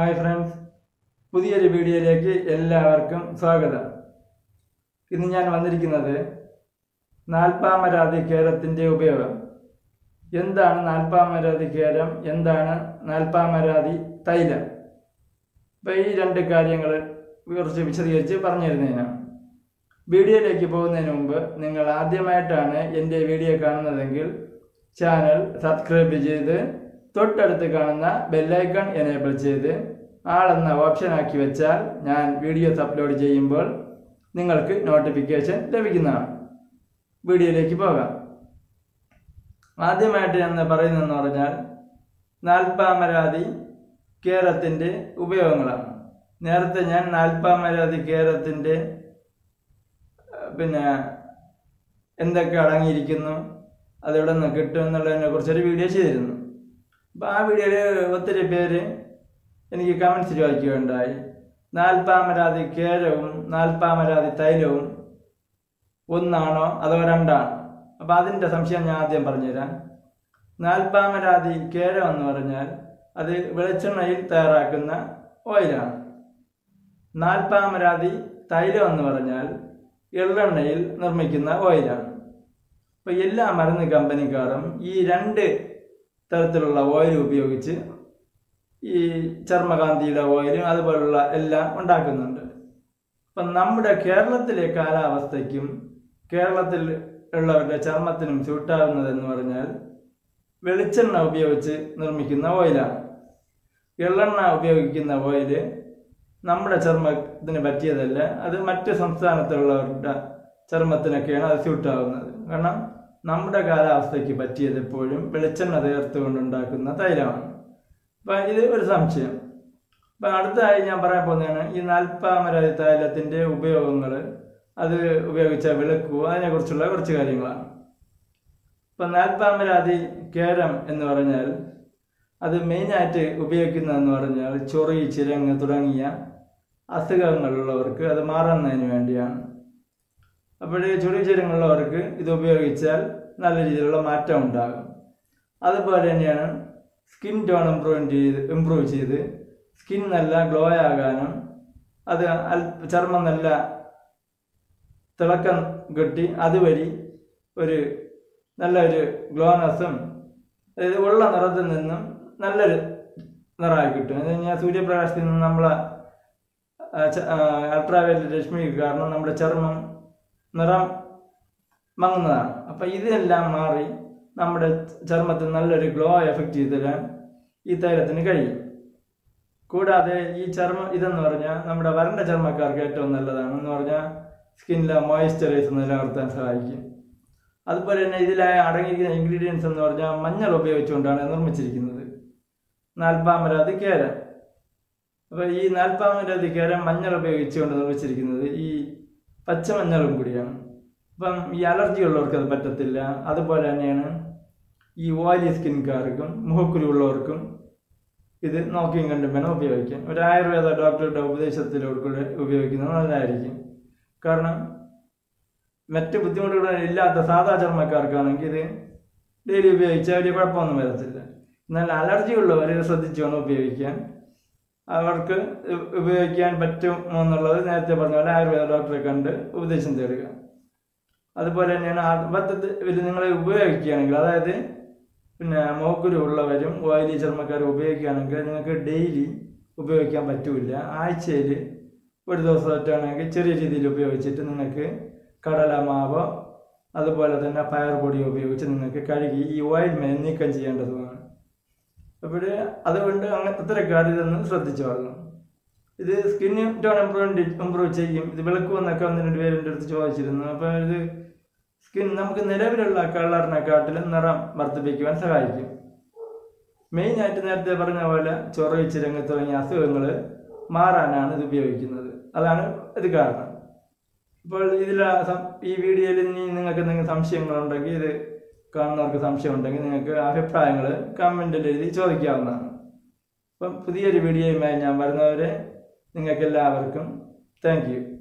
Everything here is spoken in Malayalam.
ഹായ് ഫ്രണ്ട്സ് പുതിയൊരു വീഡിയോയിലേക്ക് എല്ലാവർക്കും സ്വാഗതം ഇന്ന് ഞാൻ വന്നിരിക്കുന്നത് നാൽപ്പാമരാതി കേരത്തിൻ്റെ ഉപയോഗം എന്താണ് നാൽപ്പാമരാതി കേരം എന്താണ് നാൽപ്പാമരാതി തൈലം അപ്പോൾ ഈ രണ്ട് കാര്യങ്ങൾ കുറച്ച് വിശദീകരിച്ച് പറഞ്ഞു തരുന്നതിനാണ് വീഡിയോയിലേക്ക് പോകുന്നതിന് മുമ്പ് നിങ്ങൾ ആദ്യമായിട്ടാണ് എൻ്റെ വീഡിയോ കാണുന്നതെങ്കിൽ ചാനൽ സബ്സ്ക്രൈബ് ചെയ്ത് തൊട്ടടുത്ത് കാണുന്ന ബെല്ലൈക്കൺ എനേബിൾ ചെയ്ത് ആളെന്ന ഓപ്ഷൻ ആക്കി വെച്ചാൽ ഞാൻ വീഡിയോസ് അപ്ലോഡ് ചെയ്യുമ്പോൾ നിങ്ങൾക്ക് നോട്ടിഫിക്കേഷൻ ലഭിക്കുന്നതാണ് വീഡിയോയിലേക്ക് പോകാം ആദ്യമായിട്ട് ഞാൻ പറയുന്നതെന്ന് പറഞ്ഞാൽ നാൽപ്പാമരാതി കേരത്തിൻ്റെ ഉപയോഗങ്ങളാണ് നേരത്തെ ഞാൻ നാൽപ്പാമരാതി കേരത്തിൻ്റെ പിന്നെ എന്തൊക്കെ അടങ്ങിയിരിക്കുന്നു അതെവിടെ നിന്ന് കിട്ടും എന്നുള്ളതിനെ കുറിച്ചൊരു വീഡിയോ ചെയ്തിരുന്നു അപ്പോൾ ആ വീഡിയോയിൽ ഒത്തിരി പേര് എനിക്ക് കമൻസ് ചോദിക്കുകയുണ്ടായി നാൽപ്പാമരാതി കേരവും നാൽപ്പാമരാതി തൈലവും ഒന്നാണോ അതോ രണ്ടാണോ അപ്പോൾ അതിൻ്റെ സംശയം ഞാൻ ആദ്യം പറഞ്ഞുതരാം നാൽപ്പാമരാതി കേരം എന്ന് പറഞ്ഞാൽ അത് വെളിച്ചെണ്ണയിൽ തയ്യാറാക്കുന്ന ഓയിലാണ് നാൽപ്പാമരാതി തൈലം എന്ന് പറഞ്ഞാൽ എള്ളെണ്ണയിൽ നിർമ്മിക്കുന്ന ഓയിലാണ് അപ്പോൾ എല്ലാ മരുന്ന് കമ്പനിക്കാരും ഈ രണ്ട് തരത്തിലുള്ള ഓയിൽ ഉപയോഗിച്ച് ഈ ചർമ്മകാന്തിയുടെ ഓയിലും അതുപോലുള്ള എല്ലാം ഉണ്ടാക്കുന്നുണ്ട് അപ്പം നമ്മുടെ കേരളത്തിലെ കാലാവസ്ഥയ്ക്കും കേരളത്തിൽ ഉള്ളവരുടെ ചർമ്മത്തിനും ചൂട്ടാകുന്നതെന്ന് പറഞ്ഞാൽ വെളിച്ചെണ്ണ ഉപയോഗിച്ച് നിർമ്മിക്കുന്ന ഓയിലാണ് എള്ളെണ്ണ ഉപയോഗിക്കുന്ന ഓയില് നമ്മുടെ ചർമ്മത്തിന് പറ്റിയതല്ല അത് മറ്റ് സംസ്ഥാനത്തുള്ളവരുടെ ചർമ്മത്തിനൊക്കെയാണ് അത് സ്യൂട്ടാവുന്നത് കാരണം നമ്മുടെ കാലാവസ്ഥയ്ക്ക് പറ്റിയത് എപ്പോഴും വെളിച്ചെണ്ണ ചേർത്തുകൊണ്ടുണ്ടാക്കുന്ന തൈലമാണ് അപ്പം ഇത് ഒരു സംശയം അപ്പം അടുത്തതായി ഞാൻ പറയാൻ പോകുന്നതാണ് ഈ നാൽപ്പാമരാതി തൈലത്തിൻ്റെ ഉപയോഗങ്ങൾ അത് ഉപയോഗിച്ച വിളക്കുക അതിനെക്കുറിച്ചുള്ള കുറച്ച് കാര്യങ്ങളാണ് ഇപ്പം നാൽപ്പാമരാതി കേരം എന്ന് പറഞ്ഞാൽ അത് മെയിനായിട്ട് ഉപയോഗിക്കുന്നതെന്ന് പറഞ്ഞാൽ ചൊറി ചിരങ്ങ് തുടങ്ങിയ അസുഖങ്ങളുള്ളവർക്ക് അത് മാറുന്നതിന് വേണ്ടിയാണ് അപ്പോൾ ചൊറി ചിരങ്ങളുള്ളവർക്ക് ഇത് ഉപയോഗിച്ചാൽ നല്ല രീതിയിലുള്ള മാറ്റം ഉണ്ടാകും അതുപോലെ തന്നെയാണ് സ്കിൻ ടോൺ ഇമ്പ്രൂവ് ചെയ്ത് ഇമ്പ്രൂവ് ചെയ്ത് സ്കിൻ നല്ല ഗ്ലോ ആകാനും അത് ചർമ്മം നല്ല തിളക്കം കിട്ടി അതുവഴി ഒരു നല്ലൊരു ഗ്ലോനെസ്സും അതായത് ഉള്ള നിറത്തിൽ നിന്നും നല്ലൊരു നിറമായി കിട്ടും അത് കഴിഞ്ഞാൽ സൂര്യപ്രകാശത്തിൽ നിന്ന് നമ്മളെ അൾട്രാവയലറ്റ് രശ്മി കാരണം നമ്മുടെ ചർമ്മം നിറം മങ്ങുന്നതാണ് അപ്പം ഇതെല്ലാം മാറി നമ്മുടെ ചർമ്മത്തിൽ നല്ലൊരു ഗ്ലോ എഫക്റ്റ് ചെയ്ത് തരാൻ ഈ തൈലത്തിന് കഴിയും കൂടാതെ ഈ ചർമ്മം ഇതെന്ന് പറഞ്ഞാൽ നമ്മുടെ വരണ്ട ചർമ്മക്കാർക്ക് ഏറ്റവും നല്ലതാണ് എന്ന് പറഞ്ഞാൽ സ്കിന്നിലെ മോയ്സ്ചറൈസ് നിലനിർത്താൻ സഹായിക്കും അതുപോലെ തന്നെ ഇതിലായ അടങ്ങിയിരിക്കുന്ന ഇൻഗ്രീഡിയൻസ് എന്ന് പറഞ്ഞാൽ മഞ്ഞൾ ഉപയോഗിച്ചുകൊണ്ടാണ് നിർമ്മിച്ചിരിക്കുന്നത് നാൽപ്പാമരാതി കേരം അപ്പോൾ ഈ നാൽപ്പാമരാതി കേരം മഞ്ഞൾ ഉപയോഗിച്ചുകൊണ്ട് നിർമ്മിച്ചിരിക്കുന്നത് ഈ പച്ചമഞ്ഞളും കൂടിയാണ് അപ്പം ഈ അലർജി ഉള്ളവർക്ക് അത് പറ്റത്തില്ല അതുപോലെ തന്നെയാണ് ഈ ഓയിലി സ്കിൻകാർക്കും മുഖക്കുരു ഉള്ളവർക്കും ഇത് നോക്കിയും കണ്ടും വേണം ഉപയോഗിക്കാൻ ഒരു ആയുർവേദ ഡോക്ടറുടെ ഉപദേശത്തിലൂടെ ഉപയോഗിക്കുന്നത് നല്ലതായിരിക്കും കാരണം മറ്റ് ബുദ്ധിമുട്ടുകൾ ഇല്ലാത്ത സാധാ ചർമ്മക്കാർക്കാണെങ്കിൽ ഇത് ഡെയിലി ഉപയോഗിച്ചാൽ വലിയ കുഴപ്പമൊന്നും വരത്തില്ല എന്നാൽ അലർജി ഉള്ളവർ ഇത് ശ്രദ്ധിച്ചു വേണം ഉപയോഗിക്കാൻ അവർക്ക് ഉപയോഗിക്കാൻ പറ്റുമോ എന്നുള്ളത് നേരത്തെ പറഞ്ഞ പോലെ ആയുർവേദ ഡോക്ടറെ കണ്ട് ഉപദേശം തേടുക അതുപോലെ തന്നെയാണ് അബദ്ധത്തിൽ നിങ്ങൾ ഉപയോഗിക്കുകയാണെങ്കിൽ അതായത് പിന്നെ മോക്കുരു ഉള്ളവരും ഓയിലി ചർമ്മക്കാരും ഉപയോഗിക്കുകയാണെങ്കിൽ നിങ്ങൾക്ക് ഡെയിലി ഉപയോഗിക്കാൻ പറ്റില്ല ആഴ്ചയിൽ ഒരു ദിവസമായിട്ടാണെങ്കിൽ ചെറിയ രീതിയിൽ ഉപയോഗിച്ചിട്ട് നിങ്ങൾക്ക് കടലമാവോ അതുപോലെ തന്നെ പയർ പൊടി ഉപയോഗിച്ച് നിങ്ങൾക്ക് കഴുകി ഈ ഓയിൽ മേൽ നീക്കം ചെയ്യേണ്ടതുമാണ് അപ്പോൾ അതുകൊണ്ട് അങ്ങനെ അത്തരക്കാർ ഇതൊന്ന് ശ്രദ്ധിച്ചു കൊള്ളണം ഇത് സ്കിൻ ടോൺ ഇമ്പ്രൂവ് ഇമ്പ്രൂവ് ചെയ്യും ഇത് വിളക്കുമെന്നൊക്കെ ഒന്ന് രണ്ട് പേരുടെ അടുത്ത് ചോദിച്ചിരുന്നു അപ്പോൾ ഇത് സ്കിൻ നമുക്ക് നിലവിലുള്ള കളറിനെക്കാട്ടിലും നിറം വർദ്ധിപ്പിക്കുവാൻ സഹായിക്കും മെയിനായിട്ട് നേരത്തെ പറഞ്ഞ പോലെ ചൊറയിച്ചിരങ്ങ് തുടങ്ങിയ അസുഖങ്ങൾ മാറാനാണ് ഇത് ഉപയോഗിക്കുന്നത് അതാണ് ഇത് കാരണം ഇപ്പോൾ ഇതിൽ ഈ വീഡിയോയിൽ ഇനി നിങ്ങൾക്ക് എന്തെങ്കിലും സംശയങ്ങളുണ്ടെങ്കിൽ ഇത് കാണുന്നവർക്ക് സംശയം ഉണ്ടെങ്കിൽ നിങ്ങൾക്ക് അഭിപ്രായങ്ങൾ കമൻറ്റിൽ എഴുതി ചോദിക്കാവുന്നതാണ് അപ്പം പുതിയൊരു വീഡിയോയുമായി ഞാൻ വരുന്നവരെ നിങ്ങൾക്ക് എല്ലാവർക്കും താങ്ക് യു